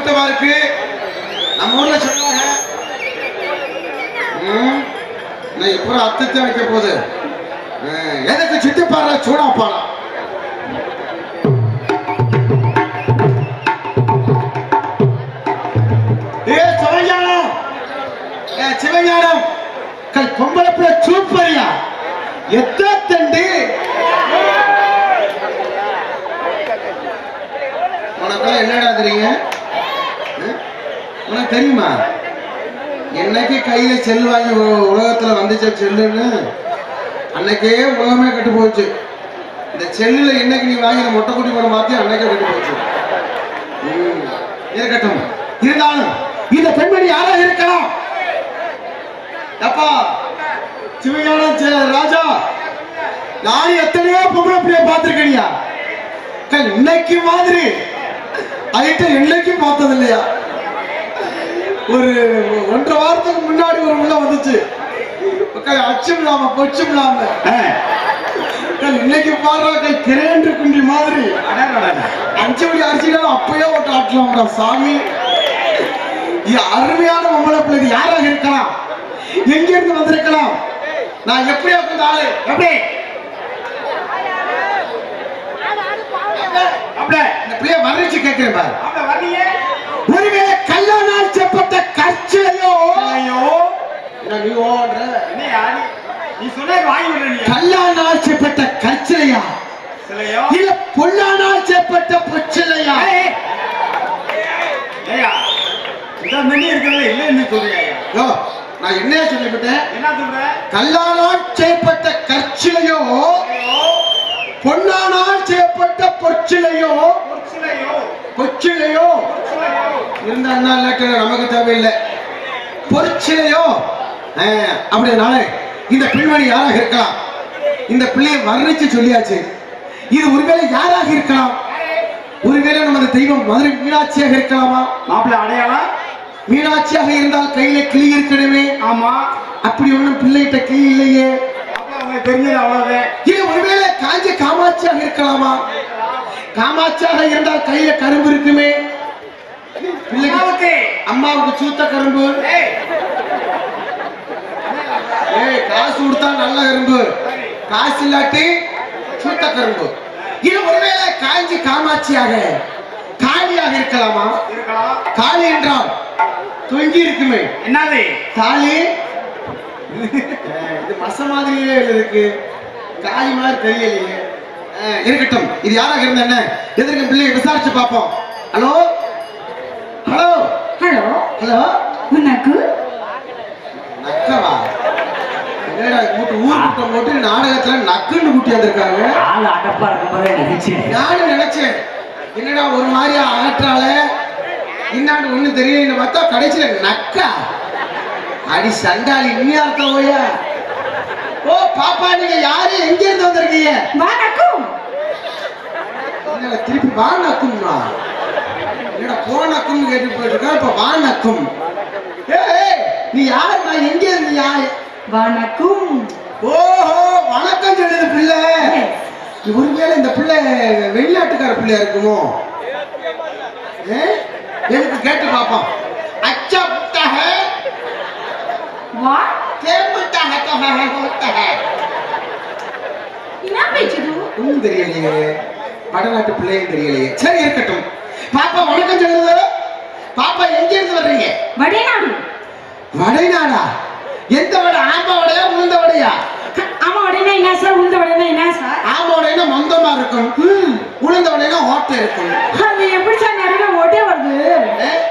கூட்டமா இருக்கு நம்ம ஊர்ல சொல்லுவாங்க ம், நான் இப்போ அத்தத்தை வைக்க போகுது ம், எதுக்கு சுத்தி பாடுற சூடா பாடலாம் ஏ சிவஞானம் ஏ சிவஞானம் கல் பொம்பளை பிள்ளை சூப்பரியா எத்தனை தண்டு உனக்கெல்லாம் என்னடா தெரியுங்க ம்? உனக்கு தெரியுமா என்னைக்கு கையில செல் வாங்கி உ- உலகத்துல வந்துச்ச செல்லுன்னு அன்னைக்கே உலகமே கெட்டு போச்சு இந்த செல்லுல என்னைக்கு நீ வாங்கின மொட்டை குட்டி படம் மாத்தி அன்னைக்கே கெட்டு போச்சு ம், இருக்கட்டும் இருந்தாலும் இந்த பெண்மணி யாரா இருக்கலாம் அப்பா சிவஞானம் சே- ராஜா நான் எத்தனையோ பொம்பளை பிள்ளைய பார்த்திருக்கேனியா அக்கா, இன்னைக்கு மாதிரி அதுகிட்ட என்னைக்கு பார்த்தது இல்லையா ஒரு ஒன்றரை வாரத்துக்கு முன்னாடி ஒரு உள்ள வந்துச்சு அக்கா, அச்சம் இல்லாம பொச்சம் இல்லாம அக்கா, இன்னைக்கு பாடுறாக்க கிரேண்டு குண்டி மாதிரி அஞ்சு மணி அரிசினாலும் அப்பயே ஓட்ட ஆட்டலாம்டா சாமி இது அருமையான பொம்பளை பிள்ளை இது யாராக இருக்கலாம் எங்க இருந்து வந்திருக்கலாம் நான் எப்படி அந்த ஆளு எப்படி அப்படியே இந்த பிள்ளைய வர்ணிச்சு கேட்கிறேன் பாரு ஒருவேளை கல்யாணம் செய்யப்பட்ட கற்சிலையோ என்ன நீ ஓடுற கல்யாணம் செய்யப்பட்ட கற்சிலையா இல்ல பொல்லானால் செய்யப்பட்ட பொச்சிலையா யோ நான் என்ன சொல்லிவிட்டேன் கல்லானால் செய்யப்பட்ட கற்சிலையோ பொன்னானால் செய்யப்பட்ட பொற்சிலையோ பொச்சிலையோ இருந்தா என்ன இல்லாட்டி நமக்கு தேவையில்லை பொற்சிலையோ ஆ, அப்படினால இந்த பெண்மணி யாராக இருக்கலாம் இந்த பிள்ளையை வர்ணிச்சு சொல்லியாச்சு இது ஒருவேளை யாராக இருக்கலாம் ஒருவேளை நமது தெய்வம் மதுரை மீனாட்சியாக இருக்கலாமா மாப்பிள்ள அடையாளம் மீனாட்சியாக இருந்தால் கையில கிளி இருக்கணுமே ஆமா அப்படி ஒண்ணும் பிள்ளைகிட்ட கிளி இல்லையே மாப்பிள்ள உங்களுக்கு தெரிஞ்சது அவ்வளவுதான் இது ஒருவேளை காஞ்சி காமாட்சியாக இருக்கலாமா காமாட்சியாக இருந்தால் கையில கரும்பு இருக்குமே பிள்ளைக்கு அம்மாவுக்கு அம்மாவுக்கு சூத்த கரும்பு ஏய், ஏய் காசு கொடுத்தா நல்ல கரும்பு காசு இல்லாட்டி சூத்த கரும்பு இது ஒருவேளை காஞ்சி காமாட்சியாக காளியாக இருக்கலாமா இருக்கலாம் காளி என்றால் தொங்கி இருக்குமே என்னது தாலி இது மச மாதிரியே இருக்கு காளி மாதிரி தெரியலையே அஹ், இருக்கட்டும் இது யாராக இருந்த என்ன எதிர்க்க பிள்ளையை விசாரிச்சு பார்ப்போம் ஹலோ ஹலோ ஹலோ ஹலோ உனக்கு நக்கவா என்னடா கூட்டு ஊர் கூட்டம் போட்டு நாடகத்துல நக்குன்னு கூட்டி வந்திருக்காங்க ஆள் அடப்பா இருக்கும்போதே நினைச்சேன் நானும் நினைச்சேன் என்னடா ஒரு மாதிரியா அகற்றால இன்னாண்டு ஒண்ணும் தெரியல பார்த்தா கடைசியில நக்கா அடி சண்டாளி இன்னியார்த்த ஓயா ஓ பாப்பா நீங்க யாரு எங்க இருந்து வந்திருக்கீங்க வணக்கம் என்னடா திருப்பி வா நக்கும்னா என்னடா போ நக்கும்னு கேட்டு போயிட்டு இருக்கா இப்ப வா நக்கும் ஏய், ஏய் நீ யார் நான் எங்க இருந்து யார் வணக்கம் ஓஹோ வணக்கம் சொல்லுது பிள்ளை ஒருவேளை இந்த பிள்ளை வெளிநாட்டுக்கார பிள்ளையா இருக்குமோ ஏ? எதுக்கு கேட்டு பார்ப்போம் அச்சா புத்தா ஹே வா கேம்புத்தா ஹே तो है होता है என்ன பேச்சுது ஒன்றும் தெரியலையே வடநாட்டு பிள்ளையும் தெரியலையே சரி இருக்கட்டும் பாப்பா வணக்கம் சொல்லுது பாப்பா எங்க இருந்து வர்றீங்க வடநாடு வடைநாடா எந்த வடை ஆமா வடையா உளுந்த வடையா ஆமா வடனா என்ன சார் உளுந்த வடனா என்ன சார் ஆமா வடைனா மந்தமா இருக்கும் உளுந்த வடைனா ஹோட்டல் இருக்கும் அது எப்படி சார் நிறைய ஓட்டே வருது ஏ,